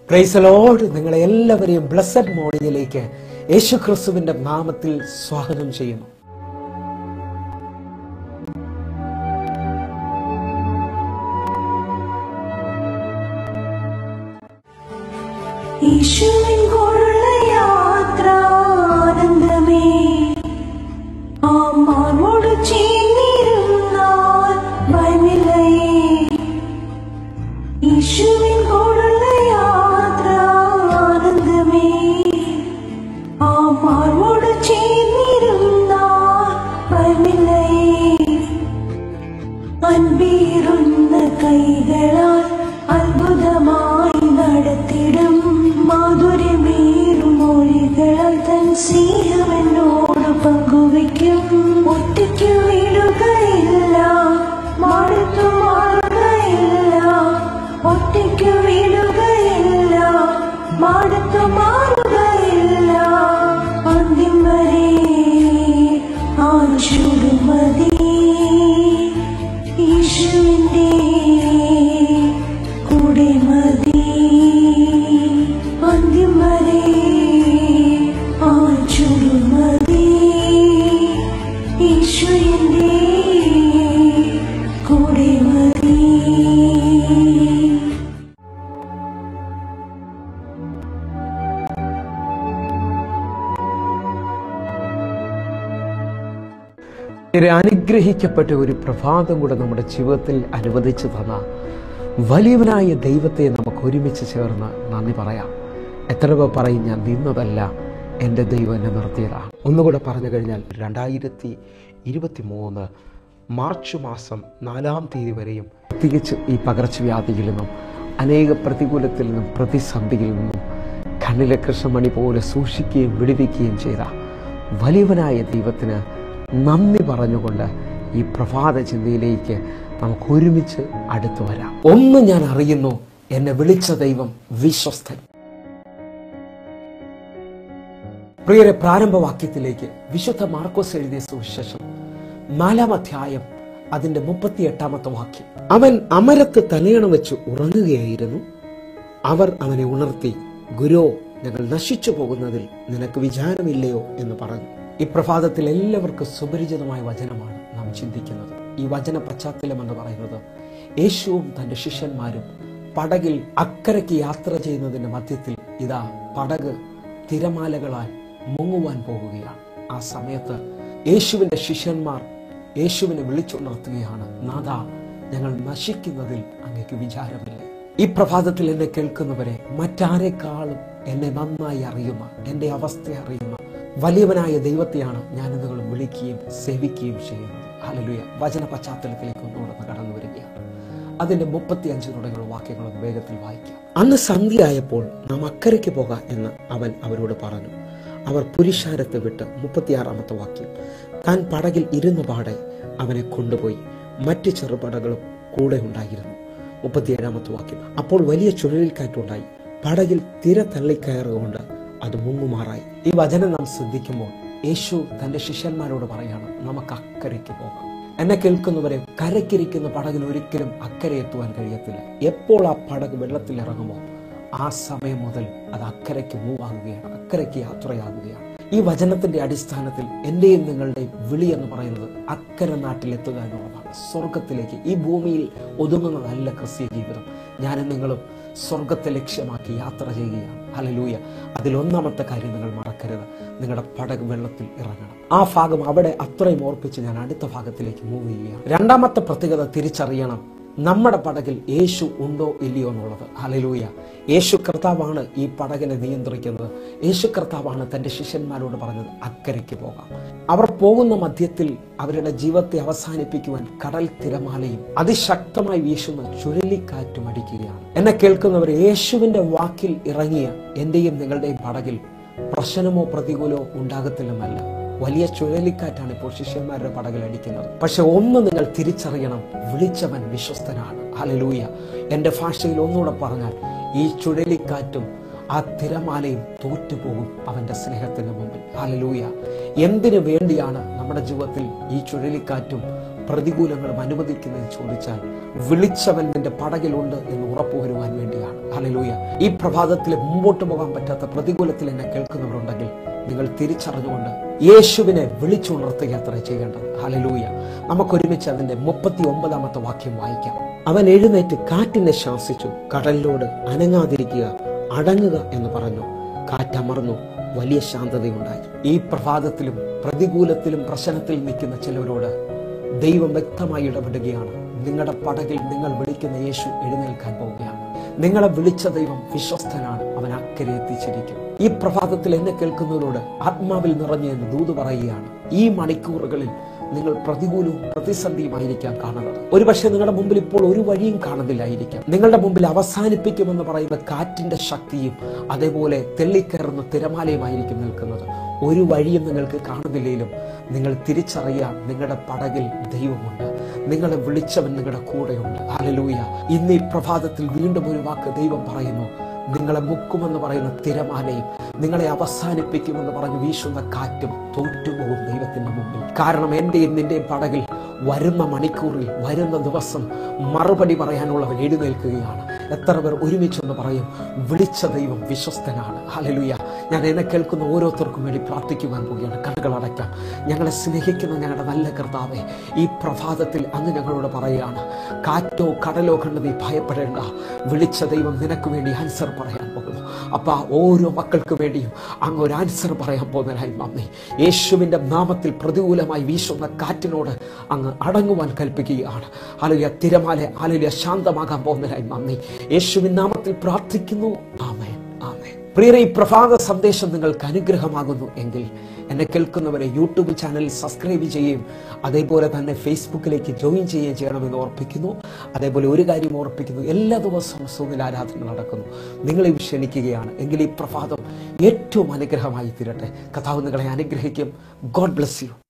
price load നിങ്ങളെ എല്ലാവരെയും blessed മോർണിംഗിലേക്ക് യേശു ക്രിസ്തുവിന്റെ നാമത്തിൽ സ്വാഗതം ചെയ്യുന്നു യേശുവിൻ കൂടെയുള്ള യാത്ര ആനന്ദമേ അമ്മാവോട് ചേർന്നിരുന്നാൽ ഭയമില്ലയേ യേശുവിൻ കൂടെയുള്ള യാത്ര ആനന്ദമേ അമ്മാവോട് ചേർന്നിരുന്നാൽ ഭയമില്ലയേ അൻപീറുന്ന കൈകളാൽ അത്ഭുതമായി നടത്തിടും മാധുര്യമേറും മൊഴികളാൽ തൻ സ്നേഹം എന്നോട് പങ്കുവയ്ക്കും ഒറ്റയ്ക്ക് വീടുകയില്ല മാറത്തു മാറുകയില്ല ഒറ്റയ്ക്ക് വീടുകയില്ല മാടത്തു മാറുകയില്ല അന്തിം വരെ ആ ചുടുമതി യേശുവിൻ്റെ കൂടെ മതി അന്ത്യം വരെ ആ ചുടുമതി യേശുവിൻ്റെ കൂടെ മതി ഒരു അനുഗ്രഹിക്കപ്പെട്ട ഒരു പ്രഭാതം കൂടെ നമ്മുടെ ജീവിതത്തിൽ അനുവദിച്ചു തന്ന വലിയവനായ ദൈവത്തെ നമുക്ക് ഒരുമിച്ച് ചേർന്ന് നന്ദി പറയാം എത്ര പേർ പറയും ഞാൻ നിന്നതല്ല എൻ്റെ ദൈവം എന്നെ നിർത്തിയതാണ് ഒന്നുകൂടെ പറഞ്ഞു കഴിഞ്ഞാൽ രണ്ടായിരത്തി ഇരുപത്തി മൂന്ന് മാർച്ച് മാസം നാലാം തീയതി വരെയും പ്രത്യേകിച്ച് ഈ പകർച്ചവ്യാധിയിൽ നിന്നും അനേക പ്രതികൂലത്തിൽ നിന്നും പ്രതിസന്ധിയിൽ നിന്നും കണ്ണിലെ കൃഷ്ണമണി പോലെ സൂക്ഷിക്കുകയും വിടുവിക്കുകയും ചെയ്ത വലിയവനായ ദൈവത്തിന് നന്ദി പറഞ്ഞുകൊണ്ട് ഈ പ്രഭാത ചിന്തയിലേക്ക് നമുക്ക് ഒരുമിച്ച് അടുത്തു വരാം ഒന്ന് ഞാൻ അറിയുന്നു എന്നെ വിളിച്ച ദൈവം വിശ്വസ്തൻ പ്രിയരെ പ്രാരംഭവാക്യത്തിലേക്ക് വിശുദ്ധ മാർക്കോസ് എഴുതിയ സുവിശേഷം നാലാം അധ്യായം അതിന്റെ മുപ്പത്തി എട്ടാമത്തെ വാക്യം അവൻ അമരത്ത് തലയണ വെച്ച് ഉറങ്ങുകയായിരുന്നു അവർ അവനെ ഉണർത്തി ഗുരോ ഞങ്ങൾ നശിച്ചു പോകുന്നതിൽ നിനക്ക് വിചാരമില്ലയോ എന്ന് പറഞ്ഞു ഈ പ്രഭാതത്തിൽ എല്ലാവർക്കും സുപരിചിതമായ വചനമാണ് നാം ചിന്തിക്കുന്നത് ഈ വചന പശ്ചാത്തലം എന്ന് പറയുന്നത് യേശുവും തന്റെ ശിഷ്യന്മാരും പടകിൽ അക്കരയ്ക്ക് യാത്ര ചെയ്യുന്നതിന്റെ മധ്യത്തിൽ ഇതാ പടക് തിരമാലകളാൽ മുങ്ങുവാൻ പോകുകയാണ് ആ സമയത്ത് യേശുവിന്റെ ശിഷ്യന്മാർ യേശുവിനെ വിളിച്ചുണർത്തുകയാണ് നാഥ ഞങ്ങൾ നശിക്കുന്നതിൽ അങ്ങേക്ക് വിചാരമില്ല ഈ പ്രഭാതത്തിൽ എന്നെ കേൾക്കുന്നവരെ മറ്റാരെക്കാളും എന്നെ നന്നായി അറിയുന്ന എൻ്റെ അവസ്ഥ അറിയുന്ന വലിയവനായ ദൈവത്തെയാണ് ഞാൻ നിങ്ങൾ വിളിക്കുകയും സേവിക്കുകയും ചെയ്യുന്നത് ഹല്ലേലൂയ വചന പശ്ചാത്തലത്തിലേക്ക് ഒന്നുകൂടെ കടന്നു വരികയാണ് അതിന്റെ മുപ്പത്തി അഞ്ച് തുടങ്ങിയുള്ള വാക്യങ്ങൾ ഒന്ന് വേഗത്തിൽ വായിക്കാം അന്ന് സന്ധ്യയായപ്പോൾ നാം അക്കരയ്ക്ക് പോകാം എന്ന് അവൻ അവരോട് പറഞ്ഞു അവർ പുരുഷാരത്തെ വിട്ട് മുപ്പത്തിയാറാമത്തെ വാക്യം താൻ പടകിൽ ഇരുന്ന പാടെ അവനെ കൊണ്ടുപോയി മറ്റ് ചെറുപടകളും കൂടെ ഉണ്ടായിരുന്നു മുപ്പത്തിയേഴാമത്തെ വാക്യം അപ്പോൾ വലിയ ചുഴലിക്കാറ്റുണ്ടായി പടകിൽ തിര തള്ളിക്കയറുകൊണ്ട് അത് മുങ്ങുമാറായി ഈ വചനം നാം ശ്രദ്ധിക്കുമ്പോൾ യേശു തന്റെ ശിഷ്യന്മാരോട് പറയാണ് നമുക്ക് അക്കരയ്ക്ക് പോകാം എന്നെ കേൾക്കുന്നവരെ കരയ്ക്കിരിക്കുന്ന പടകിന് ഒരിക്കലും അക്കരെ എത്തുവാൻ കഴിയത്തില്ല എപ്പോൾ ആ പടക് വെള്ളത്തിൽ ഇറങ്ങുമോ ആ സമയം മുതൽ അത് അക്കരയ്ക്ക് മൂവ് ആകുകയാണ് അക്കരയ്ക്ക് യാത്രയാകുകയാണ് ഈ വചനത്തിന്റെ അടിസ്ഥാനത്തിൽ എന്റെയും നിങ്ങളുടെയും വിളി എന്ന് പറയുന്നത് അക്കര നാട്ടിലെത്തുക എന്നുള്ളതാണ് സ്വർഗത്തിലേക്ക് ഈ ഭൂമിയിൽ ഒതുങ്ങുന്നതല്ല ക്രിസ്തീയ ജീവിതം ഞാനും നിങ്ങളും സ്വർഗത്തെ ലക്ഷ്യമാക്കി യാത്ര ചെയ്യുകയാണ് ഹലലൂയ അതിലൊന്നാമത്തെ കാര്യം നിങ്ങൾ മറക്കരുത് നിങ്ങളുടെ പടക് വെള്ളത്തിൽ ഇറങ്ങണം ആ ഭാഗം അവിടെ അത്രയും ഓർപ്പിച്ച് ഞാൻ അടുത്ത ഭാഗത്തിലേക്ക് മൂവ് ചെയ്യുകയാണ് രണ്ടാമത്തെ പ്രത്യേകത തിരിച്ചറിയണം നമ്മുടെ പടകിൽ യേശു ഉണ്ടോ ഇല്ലയോ എന്നുള്ളത് ഹലലൂയ യേശു കർത്താവാണ് ഈ പടകിനെ നിയന്ത്രിക്കുന്നത് യേശു കർത്താവാണ് തന്റെ ശിഷ്യന്മാരോട് പറഞ്ഞത് അക്കരയ്ക്ക് പോകാം അവർ പോകുന്ന മധ്യത്തിൽ അവരുടെ ജീവിതത്തെ അവസാനിപ്പിക്കുവാൻ കടൽ തിരമാലയും അതിശക്തമായി വീശുന്ന ചുഴലിക്കാറ്റും അടിക്കുകയാണ് എന്നെ കേൾക്കുന്നവർ യേശുവിന്റെ വാക്കിൽ ഇറങ്ങിയ എന്റെയും നിങ്ങളുടെയും പടകിൽ പ്രശ്നമോ പ്രതികൂലമോ ഉണ്ടാകത്തില്ലെന്നല്ല വലിയ ചുഴലിക്കാറ്റാണ് ഇപ്പോൾ ശിഷ്യന്മാരുടെ പടകിൽ അടിക്കുന്നത് പക്ഷെ ഒന്ന് നിങ്ങൾ തിരിച്ചറിയണം വിളിച്ചവൻ വിശ്വസ്തനാണ് ഹലലൂയ എൻ്റെ ഭാഷയിൽ ഒന്നുകൂടെ പറഞ്ഞാൽ ഈ ചുഴലിക്കാറ്റും ആ തിരമാലയും തോറ്റുപോകും അവന്റെ സ്നേഹത്തിന് മുമ്പിൽ ഹലലൂയ എന്തിനു വേണ്ടിയാണ് നമ്മുടെ ജീവിതത്തിൽ ഈ ചുഴലിക്കാറ്റും പ്രതികൂലങ്ങളും അനുവദിക്കുന്നത് ചോദിച്ചാൽ വിളിച്ചവൻ നിന്റെ പടകിലുണ്ട് എന്ന് ഉറപ്പുവരുവാൻ വേണ്ടിയാണ് ഹല്ലേലൂയ ഈ പ്രഭാതത്തിൽ മുമ്പോട്ട് പോകാൻ പറ്റാത്ത പ്രതികൂലത്തിൽ എന്നെ കേൾക്കുന്നവരുണ്ടെങ്കിൽ നിങ്ങൾ തിരിച്ചറിഞ്ഞുകൊണ്ട് യേശുവിനെ വിളിച്ചുണർത്തുക അത്ര ചെയ്യേണ്ടത് ഹലലൂയ നമുക്കൊരുമിച്ച് അതിന്റെ മുപ്പത്തി ഒമ്പതാമത്തെ വാക്യം വായിക്കാം അവൻ എഴുന്നേറ്റ് കാറ്റിനെ ശാസിച്ചു കടലിനോട് അനങ്ങാതിരിക്കുക അടങ്ങുക എന്ന് പറഞ്ഞു കാറ്റമർന്നു വലിയ ശാന്തതയുണ്ടായി ഈ പ്രഭാതത്തിലും പ്രതികൂലത്തിലും പ്രശ്നത്തിൽ നിൽക്കുന്ന ചിലവരോട് ദൈവം വ്യക്തമായി ഇടപെടുകയാണ് നിങ്ങളുടെ പടകിൽ നിങ്ങൾ വിളിക്കുന്ന യേശു എഴുന്നേൽക്കാൻ പോവുകയാണ് നിങ്ങളെ വിളിച്ച ദൈവം വിശ്വസ്തനാണ് അവൻ അക്കരെ എത്തിച്ചിരിക്കും ഈ പ്രഭാതത്തിൽ എന്നെ കേൾക്കുന്നവരോട് ആത്മാവിൽ നിറഞ്ഞ എന്ന് ദൂത് പറയുകയാണ് ഈ മണിക്കൂറുകളിൽ നിങ്ങൾ പ്രതികൂലവും പ്രതിസന്ധിയുമായിരിക്കാം കാണുന്നത് ഒരുപക്ഷെ നിങ്ങളുടെ മുമ്പിൽ ഇപ്പോൾ ഒരു വഴിയും കാണുന്നില്ലായിരിക്കാം നിങ്ങളുടെ മുമ്പിൽ അവസാനിപ്പിക്കുമെന്ന് പറയുന്ന കാറ്റിന്റെ ശക്തിയും അതേപോലെ തെള്ളിക്കയറുന്ന തിരമാലയുമായിരിക്കും നിൽക്കുന്നത് ഒരു വഴിയും നിങ്ങൾക്ക് കാണുന്നില്ലെങ്കിലും നിങ്ങൾ തിരിച്ചറിയാം നിങ്ങളുടെ പടകിൽ ദൈവമുണ്ട് നിങ്ങളെ വിളിച്ചവൻ നിങ്ങളുടെ കൂടെയുണ്ട് ഹല്ലേലൂയ ഇന്ന് ഈ പ്രഭാതത്തിൽ വീണ്ടും ഒരു വാക്ക് ദൈവം പറയുന്നു നിങ്ങളെ മുക്കുമെന്ന് പറയുന്ന തിരമാലയും നിങ്ങളെ അവസാനിപ്പിക്കുമെന്ന് പറഞ്ഞ് വീശുന്ന കാറ്റും തോറ്റുപോകും ദൈവത്തിന്റെ മുമ്പിൽ കാരണം എന്റെയും നിന്റെയും പടകിൽ വരുന്ന മണിക്കൂറിൽ വരുന്ന ദിവസം മറുപടി പറയാനുള്ളവൻ എഴുന്നേൽക്കുകയാണ് എത്ര പേർ ഒരുമിച്ചെന്ന് പറയും വിളിച്ച ദൈവം വിശ്വസ്തനാണ് ഹലലുയ ഞാൻ എന്നെ കേൾക്കുന്ന ഓരോരുത്തർക്കും വേണ്ടി പ്രാർത്ഥിക്കുവാൻ പോവുകയാണ് കണ്ണുകൾ അടയ്ക്കാം ഞങ്ങളെ സ്നേഹിക്കുന്ന ഞങ്ങളുടെ നല്ല കർത്താവെ ഈ പ്രഭാതത്തിൽ അങ്ങ് ഞങ്ങളോട് പറയുകയാണ് കാറ്റോ കടലോ കണ്ട് നീ ഭയപ്പെടേണ്ട വിളിച്ച ദൈവം നിനക്ക് വേണ്ടി ആൻസർ പറയാൻ പോകുന്നു അപ്പ ഓരോ മക്കൾക്ക് വേണ്ടിയും അങ്ങ് ഒരു ആൻസർ പറയാൻ പോകുന്നതിനായി മമ്മി യേശുവിൻ്റെ നാമത്തിൽ പ്രതികൂലമായി വീശുന്ന കാറ്റിനോട് അങ്ങ് അടങ്ങുവാൻ കൽപ്പിക്കുകയാണ് ആലുയ തിരമാല ആലുയ ശാന്തമാകാൻ പോകുന്നതിനായി മമ്മി യേശുവിൻ നാമത്തിൽ പ്രാർത്ഥിക്കുന്നു ആമേൻ ആമേൻ പ്രിയരെ ഈ പ്രഭാത സന്ദേശം നിങ്ങൾക്ക് അനുഗ്രഹമാകുന്നു എങ്കിൽ എന്നെ കേൾക്കുന്നവരെ യൂട്യൂബ് ചാനൽ സബ്സ്ക്രൈബ് ചെയ്യുകയും അതേപോലെ തന്നെ ഫേസ്ബുക്കിലേക്ക് ജോയിൻ ചെയ്യുകയും ചെയ്യണമെന്ന് ഓർപ്പിക്കുന്നു അതേപോലെ ഒരു കാര്യം ഓർപ്പിക്കുന്നു എല്ലാ ദിവസവും സൂമിൽ ആരാധന നടക്കുന്നു നിങ്ങളെ ക്ഷണിക്കുകയാണ് എങ്കിൽ ഈ പ്രഭാതം ഏറ്റവും അനുഗ്രഹമായി തീരട്ടെ കഥാവ് നിങ്ങളെ അനുഗ്രഹിക്കും ഗോഡ് ബ്ലസ് യു